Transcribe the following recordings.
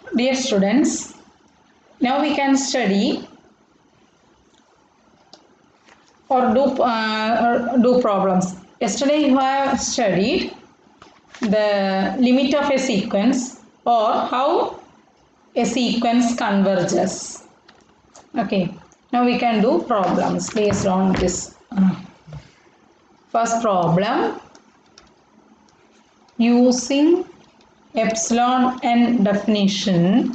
Dear students, now we can study or do uh, do problems. Yesterday you have studied the limit of a sequence or how a sequence converges. Okay, now we can do problems based on this. uh, First problem using epsilon n definition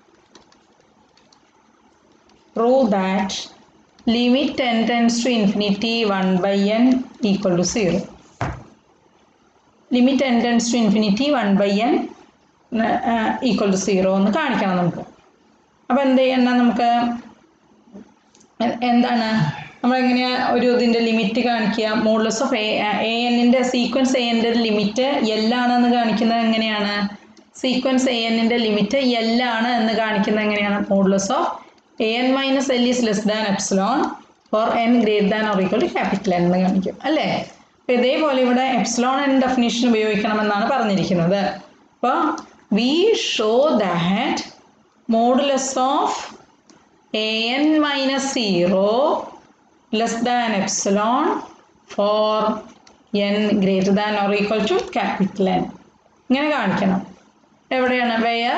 prove that limit n tends to infinity 1 by n equal to 0 limit n tends to infinity 1 by n equal to zero എന്ന് കാണിക്കണം നമുക്ക് അപ്പോൾ എന്ത് ചെയ്യണം നമുക്ക് A- എന്താണ് നമ്മളെങ്ങനെയാ ഒരു ഇതിൻ്റെ ലിമിറ്റ് കാണിക്കുക മോഡ്ലസ് ഓഫ് എ എ എന്നിൻ്റെ സീക്വൻസ് എ എൻ്റെ ലിമിറ്റ് എല്ലാണെന്ന് കാണിക്കുന്നത് എങ്ങനെയാണ് സീക്വൻസ് എ എന്നിൻ്റെ ലിമിറ്റ് എല്ലാണ് എന്ന് കാണിക്കുന്നത് എങ്ങനെയാണ് modulus of a n minus l is less than epsilon for n great than or equal to capital എന്ന് കാണിക്കും അല്ലേ അപ്പോൾ ഇതേപോലെ ഇവിടെ എപ്സിലോൺ എൻ ഡെഫിനേഷൻ ഉപയോഗിക്കണമെന്നാണ് പറഞ്ഞിരിക്കുന്നത് അപ്പോൾ we show that modulus of a n minus zero less than epsilon for n greater than or equal to capital n ഇങ്ങനെ കാണിക്കണം എവിടെയാണ് വെയർ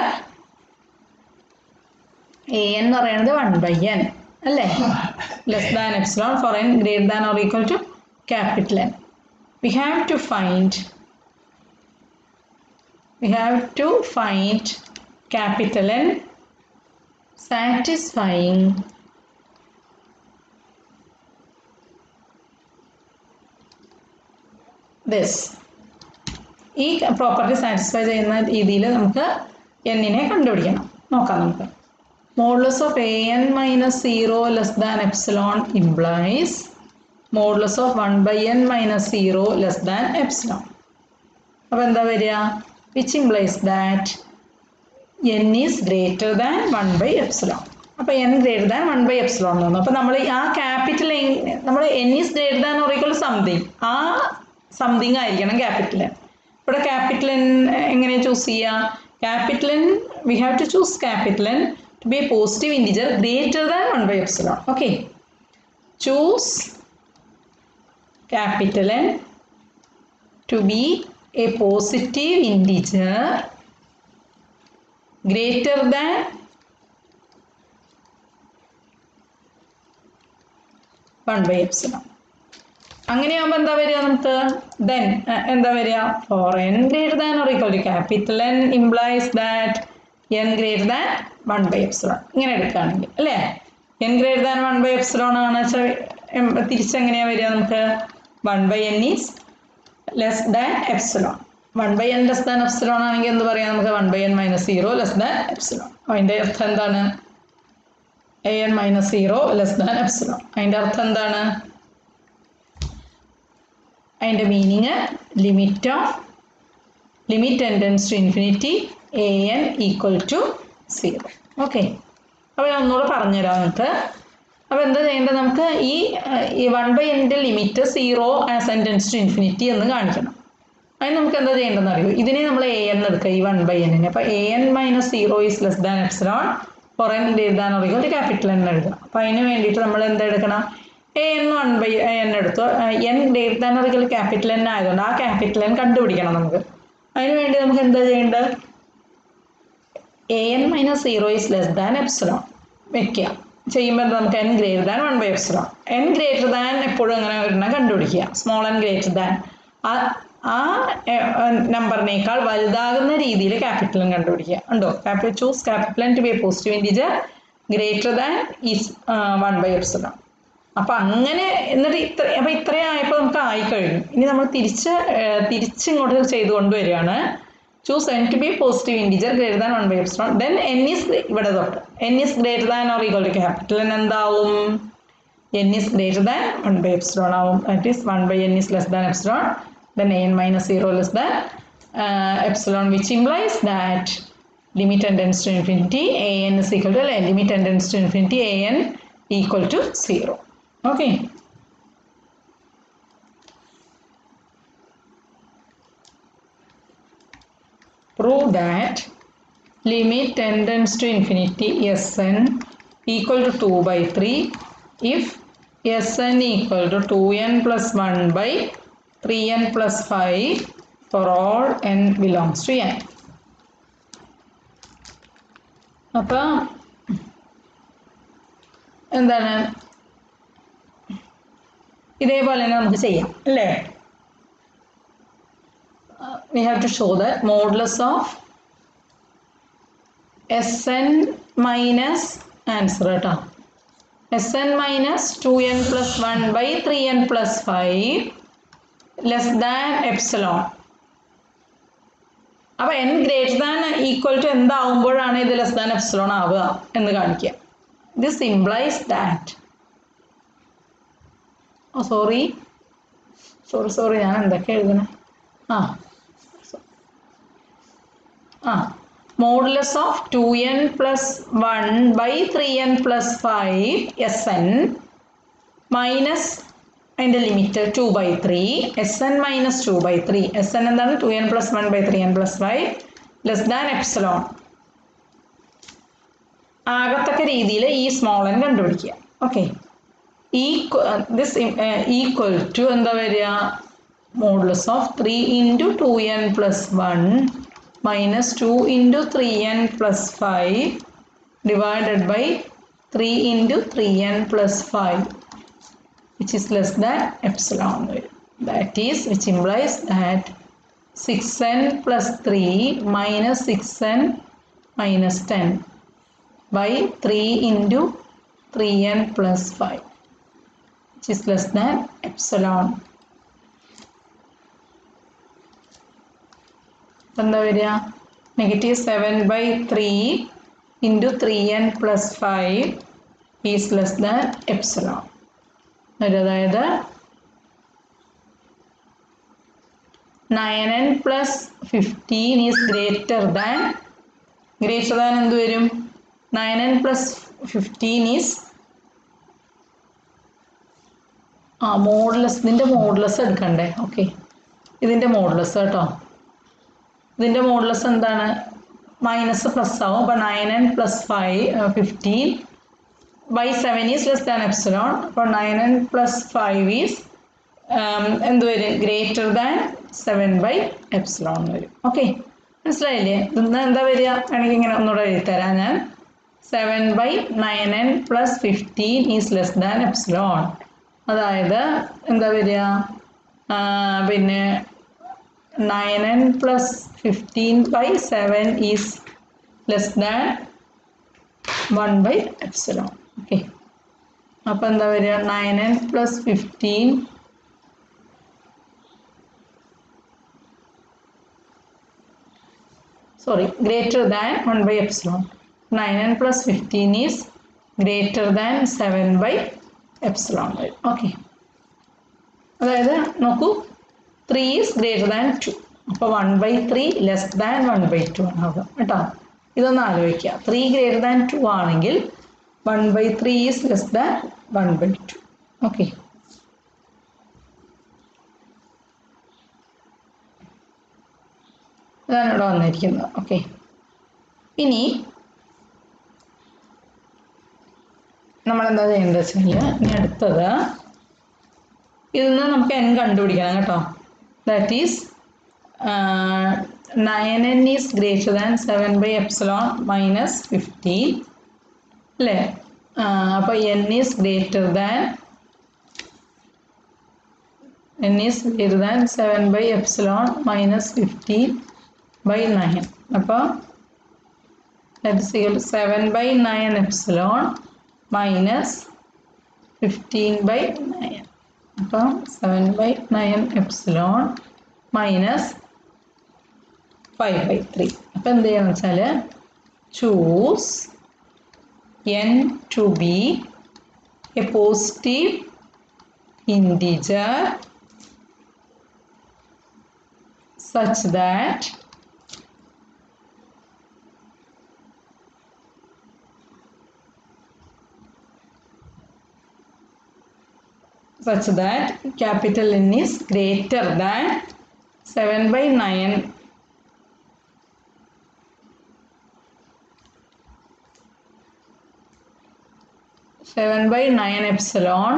എ എന്ന് പറയുന്നത് വൺ ബൈ എൻ അല്ലേ less than epsilon for n greater than or equal to capital n we have to find we have to find capital N satisfying this ഈ property satisfy ചെയ്യുന്ന രീതിയിൽ നമുക്ക് എന്നിനെ കണ്ടുപിടിക്കണം നോക്കാം നമുക്ക് modulus of a n minus zero less than epsilon implies modulus of one by n minus zero less than epsilon അപ്പോൾ എന്താ വരിക which implies that n is greater than one by epsilon അപ്പോൾ n greater than one by epsilon എന്ന് പറഞ്ഞു അപ്പോൾ നമ്മൾ ആ capital നമ്മൾ എൻ ഈസ് ഗ്രേറ്റർ ദാൻ ഓറിക്കൽ സംതിങ് ആ സംതിങ് ആയിരിക്കണം ക്യാപിറ്റൽ എൻ ഇവിടെ ക്യാപിറ്റൽ എൻ എങ്ങനെ ചൂസ് ചെയ്യുക capital n we have to choose capital n to be a positive integer greater than one by epsilon okay choose capital N to be a positive integer greater than one by epsilon അങ്ങനെയാകുമ്പോൾ എന്താ വരിക നമുക്ക് then എന്താ വരിക for n greater than or equal to capital n implies that n greater than one by epsilon ഇങ്ങനെ എടുക്കുകയാണെങ്കിൽ അല്ലേ n greater than one by epsilon ആണ് വെച്ചാൽ തിരിച്ചെങ്ങനെയാണ് വരിക നമുക്ക് one by n is less than epsilon one by n less than epsilon ആണെങ്കിൽ എന്ത് പറയാം നമുക്ക് one by n minus zero less than epsilon അതിൻ്റെ അർത്ഥം എന്താണ് a n minus zero less than epsilon അതിൻ്റെ അർത്ഥം എന്താണ് അതിൻ്റെ meaning limit of limit tends to infinity a n equal to zero okay അപ്പോൾ ഞാൻ ഒന്നുകൂടെ പറഞ്ഞുതരാം നിങ്ങൾക്ക് അപ്പോൾ എന്താ ചെയ്യേണ്ടത് നമുക്ക് ഈ അഹ്, ഈ വൺ ബൈ എൻ്റെ limit zero as n tends to infinity എന്ന് കാണിക്കണം അതിന് നമുക്ക് എന്താ ചെയ്യേണ്ടതെന്ന് അറിയോ ഇതിനെ നമ്മൾ എ എൻ എടുക്കുക ഈ വൺ ബൈ എന്നിനെ അപ്പോൾ a n minus zero is less than epsilon for n എഴുതാൻ അറിയുക ഒരു ക്യാപിറ്റൽ എൻ എഴുതുക അപ്പോൾ അതിന് വേണ്ടിയിട്ട് നമ്മൾ എന്താ എടുക്കണം a n one by n എടുത്തു എൻ ഗ്രേറ്റ് ദാൻ അറിയുക ക്യാപിറ്റൽ എൻ ആയതുകൊണ്ട് ആ ക്യാപിറ്റൽ എൻ കണ്ടുപിടിക്കണം നമുക്ക് അതിന് വേണ്ടി നമുക്ക് എന്താ ചെയ്യേണ്ടത് a n minus zero is less than epsilon വെക്കുക ചെയ്യുമ്പോൾ എന്താ നമുക്ക് n greater than one by epsilon n greater than എപ്പോഴും അങ്ങനെ ഒരെണ്ണം കണ്ടുപിടിക്കുക സ്മോൾ എൻ ഗ്രേറ്റർ ദാൻ ആ ആ നമ്പറിനേക്കാൾ വലുതാകുന്ന രീതിയിൽ ക്യാപിറ്റലും കണ്ടുപിടിക്കുക ഉണ്ടോ capital choose capital to be a positive integer greater than is one by epsilon അപ്പം അങ്ങനെ എന്നിട്ട് ഇത്ര അപ്പം ഇത്രയും ആയപ്പോൾ നമുക്ക് ആയിക്കഴിഞ്ഞു ഇനി നമ്മൾ തിരിച്ച് ഏർ, തിരിച്ചിങ്ങോട്ട് ചെയ്ത് കൊണ്ടുവരികയാണ് choose n to be positive integer greater than one by epsilon then n is ഇവിടെ തൊട്ട് n is greater than or equal to capital n എന്താവും n is greater than one by epsilon ആവും that is one by n is less than epsilon then n minus zero less than epsilon which implies that limit n tends to infinity a n is equal to limit n tends to infinity a n equal to 0 okay prove that limit n tends to infinity Sn equal to 2 by 3 if Sn equal to 2n plus 1 by 3n plus 5 for all n belongs to n. അപ്പം എന്താണ് ഇതേപോലെ തന്നെ നമുക്ക് ചെയ്യാം അല്ലേ we have to show the modulus of S n minus answer കേട്ടോ S n minus two n plus one by three n plus five less than epsilon അപ്പൊ n greater than equal to എന്താവുമ്പോഴാണ് ഇത് less than epsilon ആവുക എന്ന് കാണിക്കുക this implies that oh sorry sorry sorry ഞാൻ എന്തൊക്കെ എഴുതണേ ആ ആ modulus of two n plus one by three n plus five S n minus അതിൻ്റെ limit two by three S n minus two by three S n എന്താണ് two n plus one by three n plus five less than epsilon ആകത്തക്ക രീതിയിൽ ഈ small n കണ്ടുപിടിക്കുക okay this equal to എന്താ വരിക modulus of three into two n plus one minus two into three n plus five divided by three into three n plus five which is less than epsilon വരും that is which implies that 6n plus 3 minus 6n minus 10 by 3 into 3n plus 5 which is less than epsilon എന്താ വരിക negative seven by three into three n plus five is less than epsilon അതായത് nine n plus fifteen is greater than greater than എന്ത് വരും nine n plus fifteen is ആ modulus ഇതിൻ്റെ modulus എടുക്കണ്ടേ okay ഇതിൻ്റെ modulus കേട്ടോ ഇതിൻ്റെ modulus എന്താണ് മൈനസ് പ്ലസ് ആവും അപ്പോൾ nine n plus five fifteen by seven is less than epsilon അപ്പോൾ nine n plus five is എന്ത് വരും greater than seven by epsilon വരും ഓക്കെ മനസ്സിലായില്ലേ ഇന്ന് എന്താ വരിക വേണമെങ്കിൽ ഇങ്ങനെ ഒന്നുകൂടെ എഴുതിത്തരാം ഞാൻ seven by nine n plus fifteen is less than epsilon അതായത് എന്താ വരിക പിന്നെ nine n plus fifteen by seven is less than one by epsilon okay അപ്പോൾ എന്താ വരിക nine n plus fifteen sorry greater than 1 by epsilon 9n plus 15 is greater than 7 by epsilon okay അതായത് നോക്കൂ three is greater than two അപ്പോൾ one by three less than one by two ആവുക കേട്ടോ ഇതൊന്ന് ആലോചിക്കുക ത്രീ ഗ്രേറ്റർ ദാൻ ടു ആണെങ്കിൽ one by three is less than one by two okay അതാണ് ഇവിടെ വന്നിരിക്കുന്നത് ഓക്കെ ഇനി നമ്മളെന്താ ചെയ്യേണ്ടത് വെച്ചാൽ ഇനി അടുത്തത് ഇതിൽ നിന്ന് നമുക്ക് എൻ കണ്ടുപിടിക്കണം കേട്ടോ that is nine n is greater than seven by epsilon minus fifteen അല്ലേ അപ്പോൾ n is greater than n is greater than seven by epsilon minus fifteen by nine അപ്പോൾ seven by nine epsilon minus fifteen by nine അപ്പം seven by nine epsilon minus five by three അപ്പം എന്ത് ചെയ്യണം വെച്ചാൽ choose n to be a positive integer such that such that capital N is greater than 7 by 9 seven by nine epsilon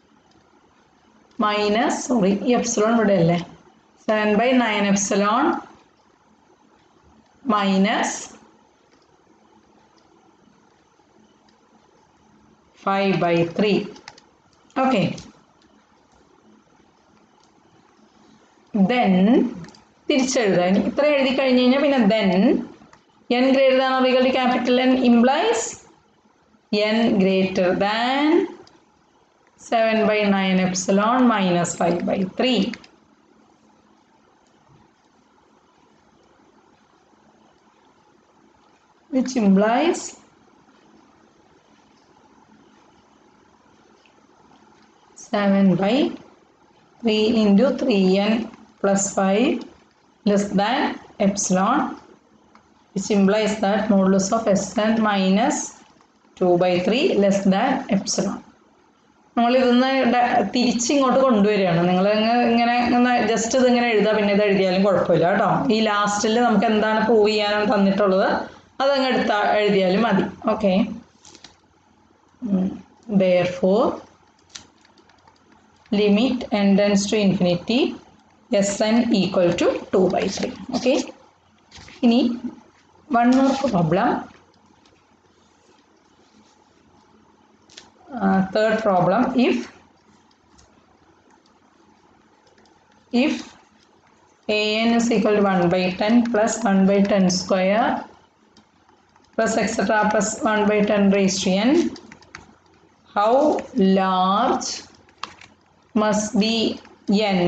minus sorry ഈ epsilon ഇവിടെ അല്ലേ seven by nine epsilon minus five by three okay then തിരിച്ചെഴുതുക ഇനി ഇത്ര എഴുതി കഴിഞ്ഞ് കഴിഞ്ഞാൽ പിന്നെ then n greater than or equal to capital n implies n greater than seven by nine epsilon minus five by three which implies seven by three into three n plus five less than epsilon which implies that modulus of Sn minus 2 by 3 less than epsilon. നമ്മൾ ഇതൊന്ന് തിരിച്ചിങ്ങോട്ട് കൊണ്ടുവരികയാണ് നിങ്ങൾ ഇങ്ങനെ ഇങ്ങനെ just ഇത് ഇങ്ങനെ എഴുതുക പിന്നെ ഇത് എഴുതിയാലും കുഴപ്പമില്ല കേട്ടോ ഈ ലാസ്റ്റിൽ നമുക്ക് എന്താണ് പ്രൂവ് ചെയ്യാൻ തന്നിട്ടുള്ളത് അതങ്ങ് എടുത്താ എഴുതിയാലും മതി okay therefore limit n tends to infinity S n equal to two by three okay ഇനി one more problem uh, third problem if if an is equal to 1 by 10 plus 1 by 10 square plus etc plus 1 by 10 raised to n how large must be n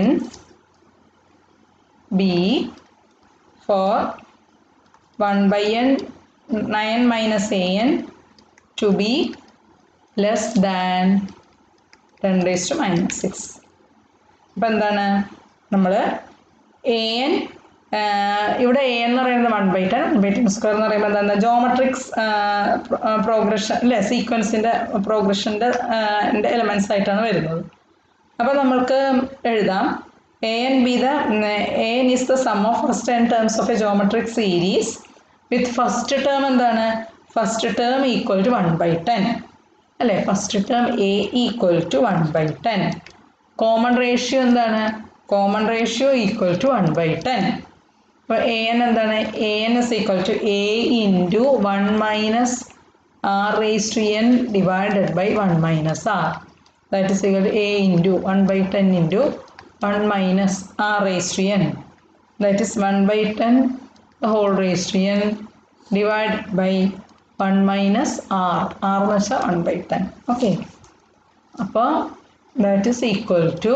be for 1 by n 9 minus an to be less than 10 raised to minus 6 അപ്പം എന്താണ് നമ്മൾ A N ഇവിടെ a എന്ന് പറയുന്നത് one by ten one by ten square എന്ന് പറയുമ്പോൾ എന്താണ് ജോമെട്രിക്സ് progression അല്ലേ സീക്വൻസിൻ്റെ പ്രോഗ്രഷൻ്റെ എലമെൻസ് ആയിട്ടാണ് വരുന്നത് അപ്പോൾ നമ്മൾക്ക് എഴുതാം a n be the a n is the sum of first ten terms of a geometric series with first term എന്താണ് first term equal to one by ten അല്ലേ first term a equal to one by ten common ratio എന്താണ് common ratio equal to one by ten അപ്പോൾ a n എന്താണ് a n is equal to a into one minus r raise to n divided by one minus r that is equal to a into one by ten into one minus r raise to n that is one by ten whole raise to n divide by one minus r r എന്ന് വെച്ചാൽ one by ten okay അപ്പോൾ that is equal to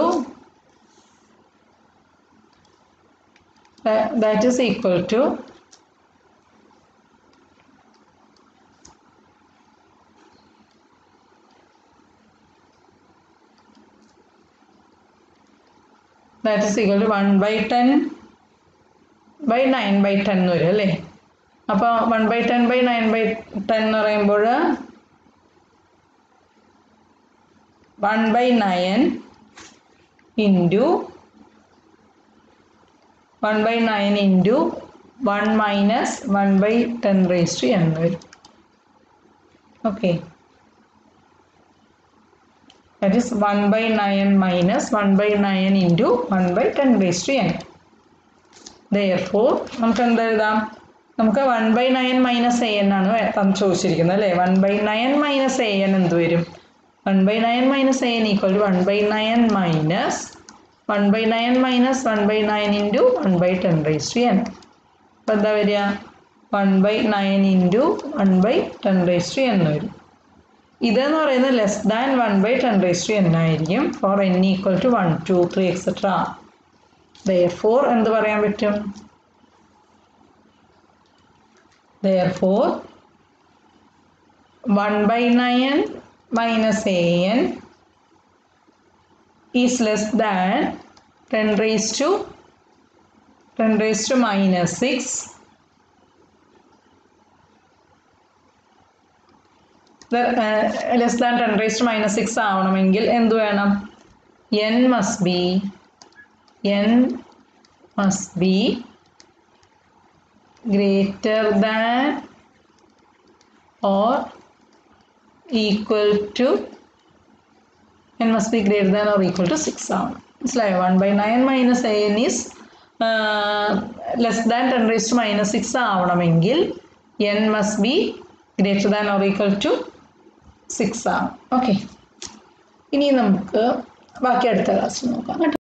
that is equal to that is equal to 1 by 10 by 9 by 10 എന്ന് വരും അല്ലേ അപ്പോൾ one by ten by nine by ten എന്ന് പറയുമ്പോൾ one by nine into one by nine into one minus one by ten raise to n വരും okay that is one by nine minus one by nine into one by ten raise to n therefore നമുക്ക് എന്ത് എഴുതാം നമുക്ക് one by nine minus a n ആണ് തന്ന് ചോദിച്ചിരിക്കുന്നത് അല്ലേ one by nine minus a n എന്ത് വരും one by nine minus a n equal to one by nine minus one by nine minus one by nine into one by ten raise to n അപ്പം എന്താ വരിക one by nine into one by ten raise to n വരും ഇതെന്ന് പറയുന്നത് less than one by ten raise to n ആയിരിക്കും for n equal to one two three etcetera for എന്ത് പറയാൻ പറ്റും for one by nine minus a N is less than 10 raised to 10 raised to minus 6 the, uh, less than 10 raised to minus 6 ആവണമെങ്കിൽ എന്ത് വേണം n must be n must be greater than or equal to n must be greater than or equal to six ആവണം മനസ്സിലായോ one by nine minus a n is less than ten raise to minus six ആവണമെങ്കിൽ n must be greater than or equal to six ആണ് okay ഇനി നമുക്ക് ബാക്കി അടുത്ത ക്ലാസ്സിൽ നോക്കാം കേട്ടോ